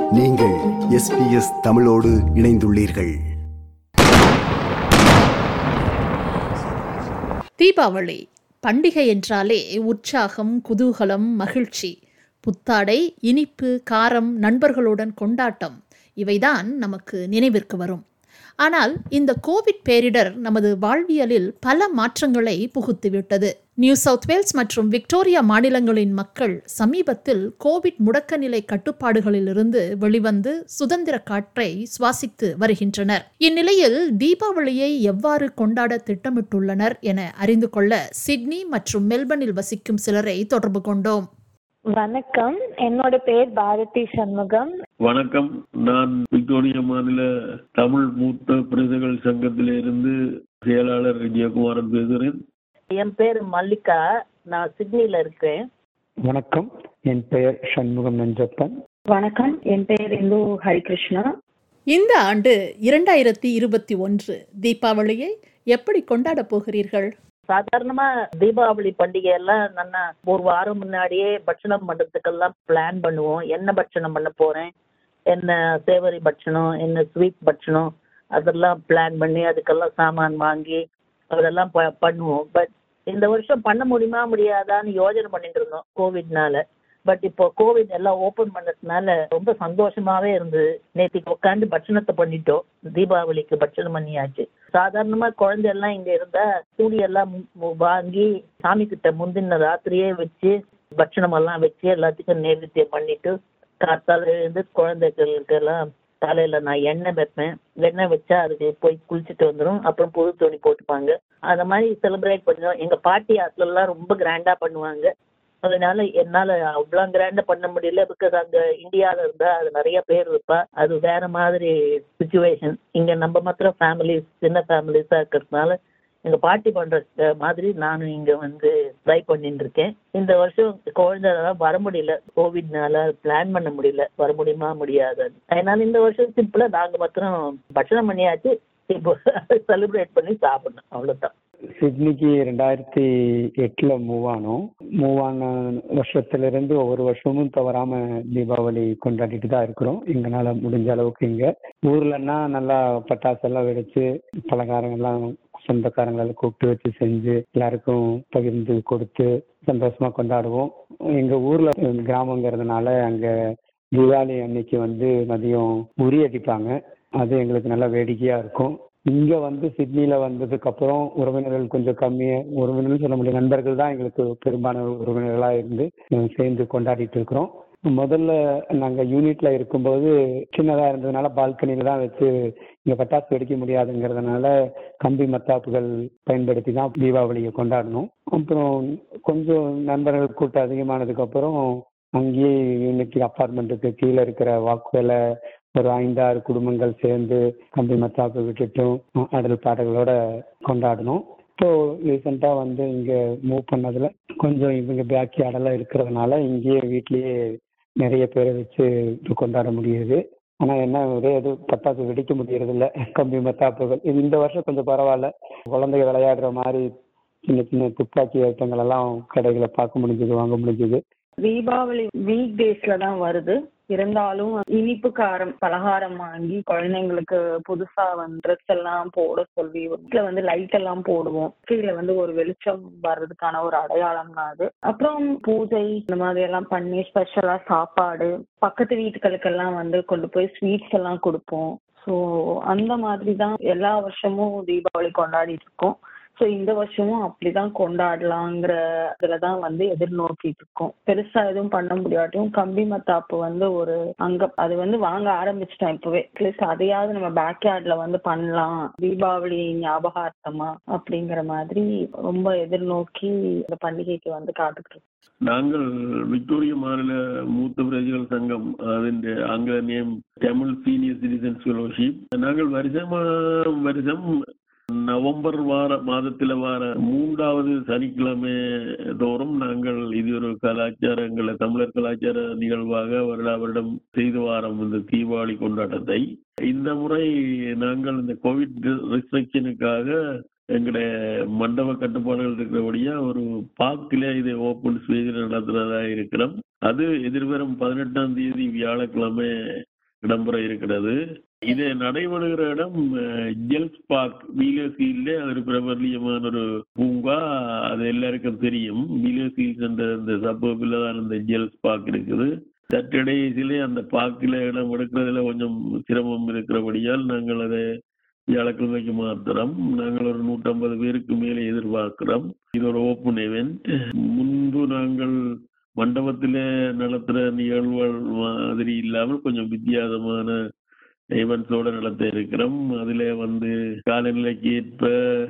நீங்கள் எஸ்பிஎஸ் தமிழோடு இணைந்துள்ளீர்கள் தீபாவளி பண்டிகை என்றாலே உற்சாகம் குதூகலம் மகிழ்ச்சி புத்தாடை இனிப்பு காரம் நண்பர்களுடன் கொண்டாட்டம் இவைதான் நமக்கு நினைவிற்கு வரும் ஆனால் இந்த கோவிட் பேரிடர் நமது வாழ்வியலில் பல மாற்றங்களை புகுத்திவிட்டது நியூ சவுத் வேல்ஸ் மற்றும் விக்டோரியா மாநிலங்களின் மக்கள் சமீபத்தில் கோவிட் முடக்க நிலை கட்டுப்பாடுகளிலிருந்து வெளிவந்து சுதந்திர காற்றை சுவாசித்து வருகின்றனர் இந்நிலையில் தீபாவளியை எவ்வாறு கொண்டாட திட்டமிட்டுள்ளனர் என அறிந்து கொள்ள சிட்னி மற்றும் மெல்பர்னில் வசிக்கும் சிலரை தொடர்பு கொண்டோம் வணக்கம் என்னோட பேர் பாரதி சண்முகம் வணக்கம் நான் விக்டோரியா மாநில தமிழ் மூத்த பிரஜைகள் சங்கத்திலிருந்து செயலாளர் ஜெயக்குமாரன் பேசுகிறேன் என் பேர் மல்லிகா நான் சிட்னில இருக்கேன் வணக்கம் என் பெயர் சண்முகம் நஞ்சப்பன் வணக்கம் என் பெயர் இந்து ஹரிகிருஷ்ணா இந்த ஆண்டு இரண்டாயிரத்தி இருபத்தி ஒன்று தீபாவளியை எப்படி கொண்டாடப் போகிறீர்கள் சாதாரணமா தீபாவளி பண்டிகை எல்லாம் நான் ஒரு வாரம் முன்னாடியே பட்சணம் பண்றதுக்கெல்லாம் பிளான் பண்ணுவோம் என்ன பட்சணம் பண்ண போறேன் என்ன சேவரி பட்சணம் என்ன ஸ்வீட் பட்சணம் அதெல்லாம் பிளான் பண்ணி அதுக்கெல்லாம் சாமான் வாங்கி அதெல்லாம் ப- பண்ணுவோம் பட் இந்த வருஷம் பண்ண முடியுமா முடியாதான்னு யோசனை பண்ணிட்டு இருந்தோம் கோவிட்னால பட் இப்போ கோவிட் எல்லாம் ஓபன் பண்ணதுனால ரொம்ப சந்தோஷமாவே இருந்தது நேத்திக்கு உட்காந்து பட்சணத்தை பண்ணிட்டோம் தீபாவளிக்கு பட்சணம் பண்ணியாச்சு சாதாரணமா குழந்தை எல்லாம் இங்க இருந்தா தூளி எல்லாம் மு- மு- வாங்கி சாமி கிட்ட முந்தின ராத்திரியே வச்சு பட்சணம் எல்லாம் வச்சு எல்லாத்துக்கும் நைவேத்தியம் பண்ணிட்டு காத்தால எழுந்து குழந்தைகளுக்கு எல்லாம் தலையில நான் எண்ணெய் வைப்பேன் எண்ணெய் வச்சா அதுக்கு போய் குளிச்சுட்டு வந்துடும் அப்புறம் புது துணி போட்டுப்பாங்க அந்த மாதிரி செலிப்ரேட் பண்ணுவோம் எங்க பாட்டி ஆத்துல எல்லாம் ரொம்ப கிராண்டா பண்ணுவாங்க அதனால என்னால அவ்வளோ கிராண்டா பண்ண முடியல பிகாஸ் அங்க இந்தியால இருந்தா அது நிறைய பேர் இருப்பா அது வேற மாதிரி சுச்சுவேஷன் இங்க நம்ம மாத்திரம் ஃபேமிலிஸ் சின்ன ஃபேமிலிஸா இருக்கிறதுனால எங்க பாட்டி பண்ற அஹ், மாதிரி நானும் இங்க வந்து ட்ரை பண்ணிட்டு இருக்கேன் இந்த வருஷம் குழந்தை வர முடியல கோவிட்னால பிளான் பண்ண முடியல வர முடியுமா முடியாது அதனால இந்த வருஷம் சிம்பிளா நாங்க மாத்திரம் பட்சணம் பண்ணியாச்சு இப்போ செலிப்ரேட் பண்ணி சாப்பிடணும் அவ்வளவுதான் சிட்னிக்கு ரெண்டாயிரத்தி எட்டுல மூவ் ஆனோம் மூவ் ஆன வருஷத்துல இருந்து ஒவ்வொரு வருஷமும் தவறாம தீபாவளி கொண்டாடிட்டு தான் இருக்கிறோம் எங்களால முடிஞ்ச அளவுக்கு இங்க ஊர்லன்னா நல்லா பட்டாசு எல்லாம் வெடிச்சு பலகாரம் எல்லாம் சொந்தக்காரங்களை கூப்பிட்டு வச்சு செஞ்சு எல்லாருக்கும் பகிர்ந்து கொடுத்து சந்தோஷமா கொண்டாடுவோம் எங்க ஊர்ல கிராமங்கிறதுனால அங்க தீபாவளி அன்னைக்கு வந்து மதியம் உரி அடிப்பாங்க அது எங்களுக்கு நல்லா வேடிக்கையா இருக்கும் இங்க வந்து சிட்னில வந்ததுக்கு அப்புறம் உறவினர்கள் கொஞ்சம் கம்மியா உறவினர்கள் சொல்ல முடியும் நண்பர்கள் தான் எங்களுக்கு பெரும்பாலான உறவினர்களா இருந்து அஹ், சேர்ந்து கொண்டாடிட்டு இருக்கிறோம் முதல்ல நாங்க யூனிட்ல இருக்கும்போது சின்னதா இருந்ததுனால பால்கனில தான் வச்சு இங்க பட்டாசு வெடிக்க முடியாதுங்கிறதுனால கம்பி மத்தாப்புகள் பயன்படுத்தி தான் தீபாவளியை கொண்டாடணும் அப்புறம் கொஞ்சம் நண்பர்கள் கூட்டம் அதிகமானதுக்கு அப்புறம் அங்கேயே யூனிட் அப்பார்ட்மெண்ட்டுக்கு கீழே இருக்கிற வாக்குவேல ஒரு ஐந்தாறு குடும்பங்கள் சேர்ந்து கம்பி மத்தாப்பு விட்டுட்டும் அஹ், ஆடல் பாடல்களோட கொண்டாடணும் இப்போ ரீசெண்டா வந்து இங்க மூவ் பண்ணதுல கொஞ்சம் இவங்க பேக் யார்டெல்லாம் இருக்கிறதுனால இங்கேயே வீட்லயே நிறைய பேரை வச்சு இது கொண்டாட முடியுது ஆனா என்ன ஒரே இது பட்டாசு வெடிக்க முடியறது இல்ல கம்பி மத்தாப்புகள் இது இந்த வருஷம் கொஞ்சம் பரவாயில்ல குழந்தைங்க விளையாடுற மாதிரி சின்ன சின்ன துப்பாக்கி ஐட்டங்கள் எல்லாம் கடைகளை பார்க்க முடிஞ்சது வாங்க முடிஞ்சது தீபாவளி வீக் டேஸ்ல தான் வருது இருந்தாலும் இனிப்பு காரம் பலகாரம் வாங்கி குழந்தைங்களுக்கு புதுசா வந்து ட்ரெஸ் எல்லாம் போட சொல்லி வீட்டுல வந்து லைட் எல்லாம் போடுவோம் கீழே வந்து ஒரு வெளிச்சம் வர்றதுக்கான ஒரு அடையாளம் தான் அது அப்புறம் பூஜை இந்த மாதிரி எல்லாம் பண்ணி ஸ்பெஷலா சாப்பாடு பக்கத்து வீட்டுகளுக்கெல்லாம் வந்து கொண்டு போய் ஸ்வீட்ஸ் எல்லாம் கொடுப்போம் ஸோ அந்த மாதிரி தான் எல்லா வருஷமும் தீபாவளி கொண்டாடிட்டு இருக்கோம் ஸோ இந்த வருஷமும் அப்படிதான் கொண்டாடலாங்கிற இதுல தான் வந்து எதிர்நோக்கிட்டு இருக்கோம் பெருசா எதுவும் பண்ண முடியாட்டியும் கம்பி மத்தாப்பு வந்து ஒரு அங்க அது வந்து வாங்க ஆரம்பிச்சிட்டோம் இப்பவே அட்லீஸ்ட் அதையாவது நம்ம பேக்யார்ட்ல வந்து பண்ணலாம் தீபாவளி ஞாபகார்த்தமா அப்படிங்கிற மாதிரி ரொம்ப எதிர்நோக்கி இந்த பண்டிகைக்கு வந்து காத்துக்கிட்டு இருக்கோம். நாங்கள் விக்டோரியா மாநில மூத்த பிரஜைகள் சங்கம் അതിന്റെ ആംഗ്ല name Tamil Senior Citizens Fellowship நாங்கள் வருஷமா வருஷம் நவம்பர் வார மாதத்துல வார மூன்றாவது சனிக்கிழமை தோறும் நாங்கள் இது ஒரு கலாச்சாரங்களை தமிழர் கலாச்சார நிகழ்வாக வருடா வருடம் செய்து வாரம் இந்த தீபாவளி கொண்டாட்டத்தை இந்த முறை நாங்கள் இந்த கோவிட் ரெஸ்ட்ரிக்ஷனுக்காக எங்களுடைய மண்டப கட்டுப்பாடுகள் இருக்கிறபடியா ஒரு பார்க்கில இதை ஓப்பன் ஸ்பேஸில் நடத்துறதா இருக்கிறோம் அது எதிர்வரும் பதினெட்டாம் தேதி வியாழக்கிழமை இடம்பெற இருக்கிறது இது நடைபெறுகிற இடம் ஜெல்ஸ் பார்க் வீலர்சீல்ல அது ஒரு பிரபல்யமான ஒரு பூங்கா அது எல்லாருக்கும் தெரியும் வீலர்சீல்ஸ் என்ற அந்த சப்போபில் தான் அந்த ஜெல்ஸ் பார்க் இருக்குது சட்டர்டேஸிலே அந்த பார்க்கில் இடம் எடுக்கிறதுல கொஞ்சம் சிரமம் இருக்கிறபடியால் நாங்கள் அதை வியாழக்கிழமைக்கு மாத்திரம் நாங்கள் ஒரு நூற்றம்பது பேருக்கு மேலே எதிர்பார்க்கிறோம் இது ஒரு ஓப்பன் event முன்பு நாங்கள் மண்டபத்தில் நடத்துகிற நிகழ்வுகள் மாதிரி இல்லாமல் கொஞ்சம் வித்தியாசமான ஈவெண்ட்ஸோட நடத்த இருக்கிறோம் அதுல வந்து காலநிலைக்கு ஏற்ப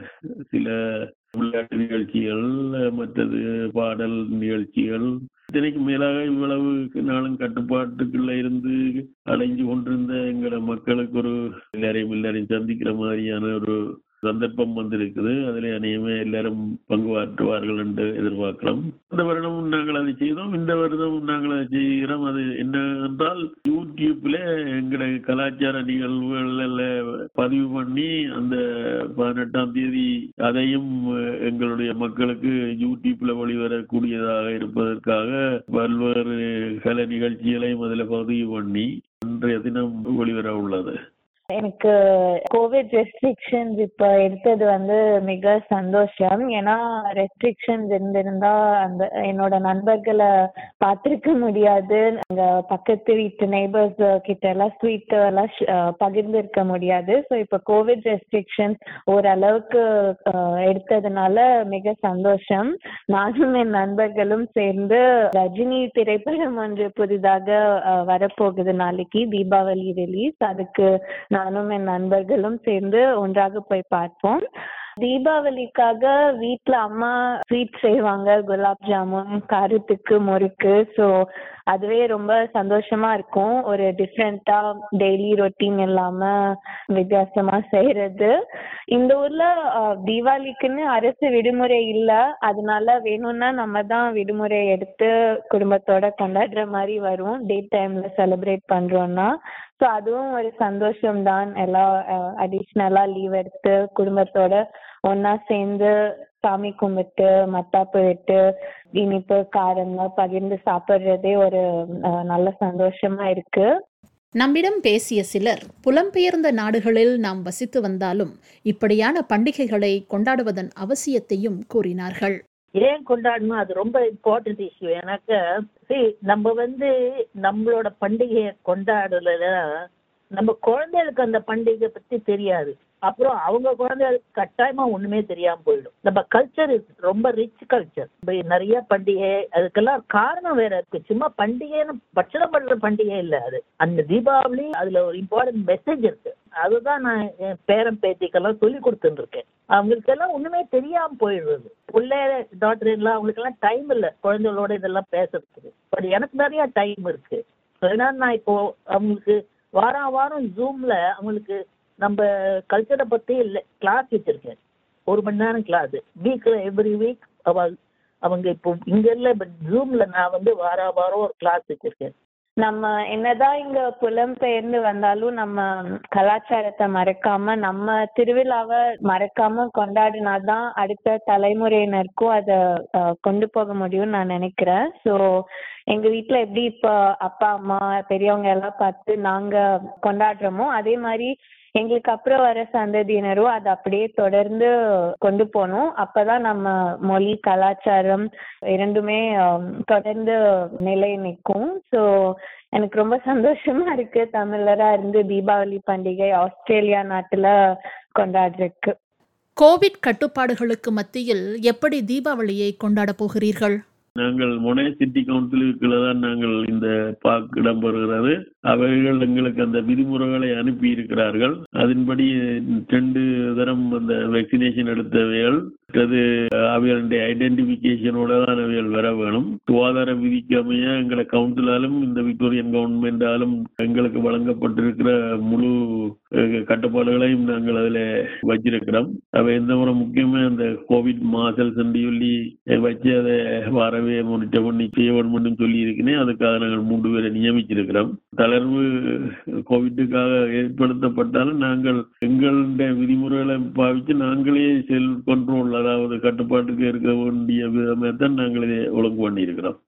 சில விளையாட்டு நிகழ்ச்சிகள் மற்றது பாடல் நிகழ்ச்சிகள் இத்தனைக்கு மேலாக இவ்வளவு நாளும் கட்டுப்பாட்டுக்குள்ள இருந்து அடைஞ்சு கொண்டிருந்த எங்களோட மக்களுக்கு ஒரு எல்லாரையும் எல்லாரையும் சந்திக்கிற மாதிரியான ஒரு சந்தர்ப்பம் வந்திருக்குது அதில் அநேகமே எல்லாரும் பங்கு ஆற்றுவார்கள் என்று எதிர்பார்க்கலாம் இந்த வருடமும் நாங்கள் அதை செய்தோம் இந்த வருடமும் நாங்கள் அதை செய்கிறோம் அது என்ன என்றால் யூடியூப்ல எங்களுடைய கலாச்சார நிகழ்வுகள் பதிவு பண்ணி அந்த பதினெட்டாம் தேதி அதையும் எங்களுடைய மக்களுக்கு யூடியூப்ல வெளிவரக்கூடியதாக இருப்பதற்காக பல்வேறு கலை நிகழ்ச்சிகளையும் அதில் பதிவு பண்ணி இன்றைய தினம் வெளிவர உள்ளது எனக்கு கோவிட் ரெஸ்ட்ரிக்ஷன்ஸ் இப்ப எடுத்தது வந்து மிக சந்தோஷம் ஏன்னா ரெஸ்ட்ரிக்ஷன்ஸ் இருந்திருந்தா அந்த என்னோட நண்பர்களை பார்த்திருக்க முடியாது அங்க பக்கத்து வீட்டு நெய்பர்ஸ் கிட்ட எல்லாம் ஸ்வீட் எல்லாம் பகிர்ந்து இருக்க முடியாது ஸோ இப்ப கோவிட் ரெஸ்ட்ரிக்ஷன்ஸ் ஓரளவுக்கு அஹ், எடுத்ததுனால மிக சந்தோஷம் நானும் என் நண்பர்களும் சேர்ந்து ரஜினி திரைப்படம் ஒன்று புதிதாக அஹ், வரப்போகுது நாளைக்கு தீபாவளி ரிலீஸ் அதுக்கு நானும் என் நண்பர்களும் சேர்ந்து ஒன்றாக போய் பார்ப்போம் தீபாவளிக்காக வீட்ல அம்மா ஸ்வீட் செய்வாங்க குலாப் ஜாமுன் காரத்துக்கு முறுக்கு ஸோ அதுவே ரொம்ப சந்தோஷமா இருக்கும் ஒரு டிஃப்ரெண்டா டெய்லி ரொட்டீன் இல்லாம வித்தியாசமா செய்யறது இந்த ஊர்ல அஹ், தீபாவளிக்குன்னு அரசு விடுமுறை இல்ல அதனால வேணும்னா நம்ம தான் விடுமுறை எடுத்து குடும்பத்தோட கொண்டாடுற மாதிரி வரும் டே டைம்ல செலிப்ரேட் பண்றோம்னா ஸோ அதுவும் ஒரு சந்தோஷம் தான் எல்லாம் அடிஷ்னலா லீவ் எடுத்து குடும்பத்தோட ஒண்ணா சேர்ந்து சாமி கும்பிட்டு மத்தாப்பு விட்டு இனிப்பு காரம்லாம் பகிர்ந்து சாப்பிடுறதே ஒரு அஹ், நல்ல சந்தோஷமா இருக்கு நம்மிடம் பேசிய சிலர் புலம்பெயர்ந்த நாடுகளில் நாம் வசித்து வந்தாலும் இப்படியான பண்டிகைகளை கொண்டாடுவதன் அவசியத்தையும் கூறினார்கள் ஏன் கொண்டாடணும் அது ரொம்ப இம்பார்ட்டன்ட் இஷ்யூ எனக்கு see, நம்ம வந்து நம்மளோட பண்டிகையை கொண்டாடல நம்ம குழந்தைகளுக்கு அந்த பண்டிகை பத்தி தெரியாது அப்புறம் அவங்க குழந்தைகளுக்கு கட்டாயமா ஒண்ணுமே தெரியாம போயிடும் நம்ம கல்ச்சர் ரொம்ப ரிச் கல்ச்சர் நிறைய பண்டிகை அதுக்கெல்லாம் காரணம் வேற இருக்கு சும்மா பண்டிகைன்னு பட்சணம் பண்ற பண்டிகை இல்ல அது அந்த தீபாவளி அதுல ஒரு இம்பார்ட்டன்ட் மெசேஜ் இருக்கு அதுதான் நான் என் பேரன் பேத்திக்கெல்லாம் சொல்லி கொடுத்துட்டு இருக்கேன் அவங்களுக்கு எல்லாம் ஒண்ணுமே தெரியாம போயிடுறது பிள்ளைய டாக்டர் எல்லாம் அவங்களுக்கு எல்லாம் டைம் இல்ல குழந்தைகளோட இதெல்லாம் பேசுறதுக்கு பட் எனக்கு நிறைய டைம் இருக்கு அதனால நான் இப்போ அவங்களுக்கு வாரம் வாரம் ஜூம்ல அவங்களுக்கு நம்ம கல்ச்சரை பத்தி கிளாஸ் வச்சிருக்கேன் ஒரு மணி நேரம் கிளாஸ் வீக்ல எவ்ரி வீக் அவ அவங்க இப்போ இங்க இல்ல பட் ஜூம்ல நான் வந்து வார வாரம் ஒரு கிளாஸ் வச்சிருக்கேன் நம்ம என்னதான் இங்க புலம்பெயர்ந்து வந்தாலும் நம்ம கலாச்சாரத்தை மறக்காம நம்ம திருவிழாவை மறக்காம கொண்டாடினாதான் அடுத்த தலைமுறையினருக்கும் அதை அஹ், கொண்டு போக முடியும்னு நான் நினைக்கிறேன் ஸோ எங்க வீட்ல எப்படி இப்போ அப்பா அம்மா பெரியவங்க எல்லாம் பார்த்து நாங்க கொண்டாடுறோமோ அதே மாதிரி எங்களுக்கு அப்புறம் வர சந்ததியினரும் அதை அப்படியே தொடர்ந்து கொண்டு போகணும் அப்பதான் நம்ம மொழி கலாச்சாரம் இரண்டுமே ஆம், தொடர்ந்து நிலை நிற்கும் ஸோ எனக்கு ரொம்ப சந்தோஷமா இருக்கு தமிழரா இருந்து தீபாவளி பண்டிகை ஆஸ்திரேலியா நாட்டுல கொண்டாடுறதுக்கு கோவிட் கட்டுப்பாடுகளுக்கு மத்தியில் எப்படி தீபாவளியை கொண்டாடப் போகிறீர்கள் நாங்கள் மொனே சிட்டி கவுன்சிலுக்குள்ள தான் நாங்கள் இந்த பார்க் இடம்பெறுகிறது அவைகள் எங்களுக்கு அந்த விதிமுறைகளை அனுப்பி இருக்கிறார்கள் அதன்படி ரெண்டு தரம் அந்த வேக்சினேஷன் எடுத்தவைகள் மற்றது அவைகளுடைய ஐடென்டிபிகேஷனோட தான் அவைகள் வர வேணும் சுகாதார விதிக்கு அமைய எங்களை கவுன்சிலாலும் இந்த விக்டோரியன் கவர்மெண்டாலும் எங்களுக்கு வழங்கப்பட்டிருக்கிற முழு அஹ், கட்டுப்பாடுகளையும் நாங்கள் அதில் வச்சிருக்கிறோம் அவை எந்த முறை முக்கியமே அந்த கோவிட் மாசல் சொல்லி சொல்லி வச்சு அதை வரவே மானிட்டர் பண்ணி செய்ய வேணும்னு சொல்லி இருக்கிறேன் அதுக்காக நாங்கள் மூன்று பேரை நியமிச்சிருக்கிறோம் தளர்வு கோவிட்டுக்காக ஏற்படுத்தப்பட்டாலும் நாங்கள் எங்களுடைய விதிமுறைகளை பாவித்து நாங்களே செல்ஃப் கண்ட்ரோல் அதாவது கட்டுப்பாட்டுக்கு இருக்க வேண்டிய விதமே தான் நாங்கள் இதை ஒழுங்கு பண்ணியிருக்கிறோம்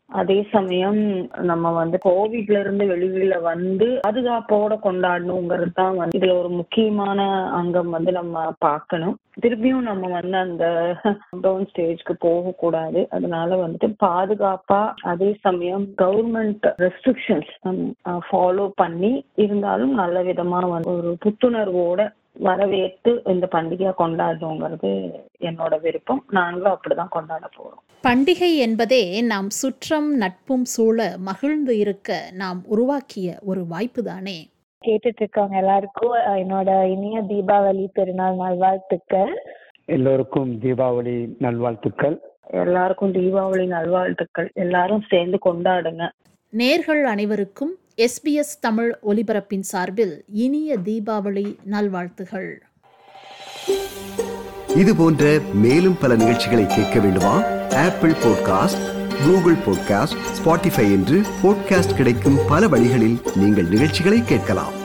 அதே சமயம் நம்ம வந்து கோவிட்ல இருந்து வெளியில வந்து பாதுகாப்போட கொண்டாடணுங்கிறது தான் வந்து இதுல ஒரு முக்கியமான அங்கம் வந்து நம்ம பார்க்கணும் திருப்பியும் நம்ம வந்து அந்த டவுன் ஸ்டேஜ்க்கு போக கூடாது அதனால வந்துட்டு பாதுகாப்பா அதே சமயம் கவர்மெண்ட் ரெஸ்ட்ரிக்ஷன்ஸ் ஃபாலோ பண்ணி இருந்தாலும் நல்ல விதமா வந்து ஒரு புத்துணர்வோட வரவேற்று இந்த பண்டிகையை கொண்டாடணுங்கிறது என்னோட விருப்பம் நாங்களும் அப்படிதான் கொண்டாட போறோம் பண்டிகை என்பதே நாம் சுற்றம் நட்பும் சூழ மகிழ்ந்து இருக்க நாம் உருவாக்கிய ஒரு வாய்ப்பு தானே கேட்டுட்டு இருக்கவங்க எல்லாருக்கும் அஹ், என்னோட இனிய தீபாவளி திருநாள் நல்வாழ்த்துக்கள் எல்லோருக்கும் தீபாவளி நல்வாழ்த்துக்கள் எல்லாருக்கும் தீபாவளி நல்வாழ்த்துக்கள் எல்லாரும் சேர்ந்து கொண்டாடுங்க நேர்கள் அனைவருக்கும் எஸ்பிஎஸ் தமிழ் ஒலிபரப்பின் சார்பில் இனிய தீபாவளி நல்வாழ்த்துகள் இது போன்ற மேலும் பல நிகழ்ச்சிகளை கேட்க வேண்டுமா Apple podcast Google podcast Spotify என்று பாட்காஸ்ட் கிடைக்கும் பல வழிகளில் நீங்கள் நிகழ்ச்சிகளை கேட்கலாம்